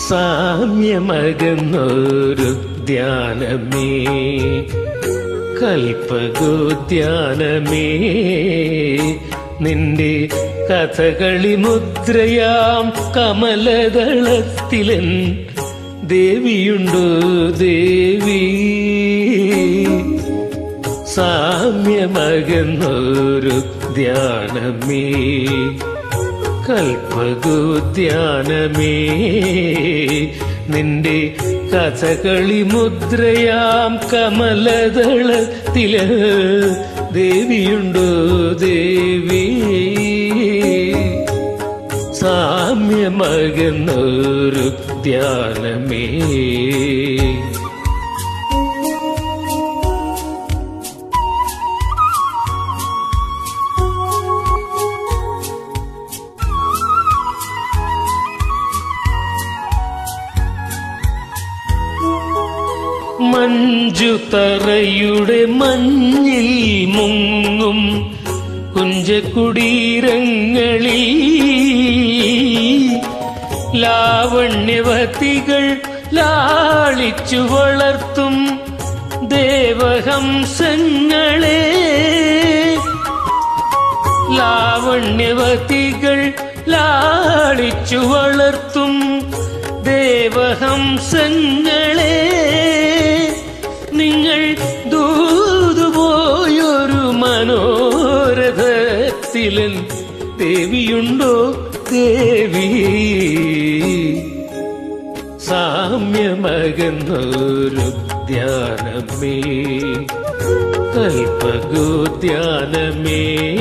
സാമ്യമകന്നൊരു ധ്യാനമേ കൽപ്പഗോദ്യാനമേ നിന്റെ കഥകളി മുദ്രയാം കമലദളത്തിലൻ ദേവിയുണ്ടോ ദേവി സാമ്യമകന്നൊരു ധ്യാനമേ കൽപ്പഗോദ്യാനമേ നിന്റെ കഥകളി മുദ്രയാം കമലദളത്തില് ദേവിയുണ്ടോ ദേവി സാമ്യമകന്നൊരു ധ്യാനമേ മഞ്ജുതറയുടെ മഞ്ഞിൽ മുങ്ങും കുഞ്ചക്കുടീരങ്ങളിൽ ലാവണ്യവതികൾ ലാളിച്ചു വളർത്തും ദേവഹംസങ്ങളെ ലാവണ്യവതികൾ ലാളിച്ചു വളർത്തും ദേവഹംസങ്ങളെ നിങ്ങൾ ദൂതുപോയൊരു മനോരഥത്തിലൻ ദേവിയുണ്ടോ ദേവി സാമ്യമകന്നൊരു ധ്യാനമേ കൽപ്പഗോദ്യാനമേ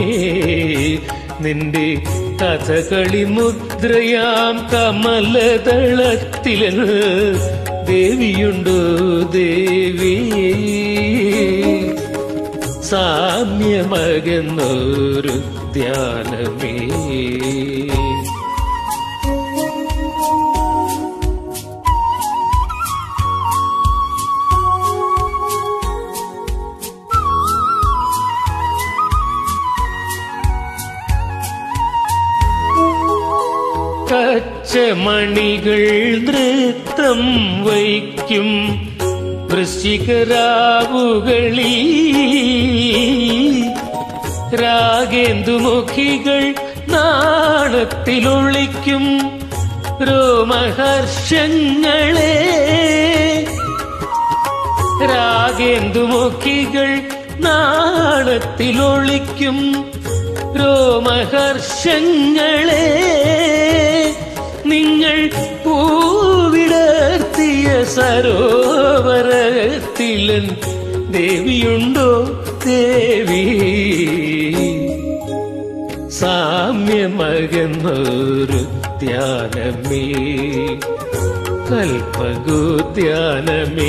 നിന്റെ കഥകളി മുദ്രയാം കമലദളത്തില് ദേവിയുണ്ടോ ദേവി സാമ്യമകന്നൊരു ധ്യാനമേ കച്ചമണികൾ നൃത്തം വയ്ക്കും വൃശ്ചികരാവുകളി രാഗേന്ദുമുഖികൾ നാണത്തിലൊളിക്കും രോമഹർഷങ്ങളെ രാഗേന്ദുമുഖികൾ നാണത്തിലൊളിക്കും രോമഹർഷങ്ങളെ നിങ്ങൾ പൂവിടർത്തിയ സരോവരത്തിലൻ ദേവിയുണ്ടോ ദേവി സാമ്യമകന്നൊരു ധ്യാനമേ കൽപ്പഗോദ്യാനമേ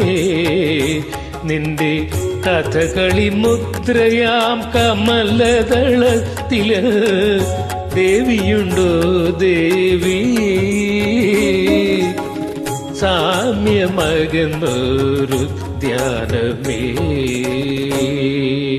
നിന്റെ കഥകളി മുദ്രയാം കമലദളത്തില് ദേവിയുണ്ടോ ദേവി സാമ്യമകന്നൊരു ധ്യാനമേ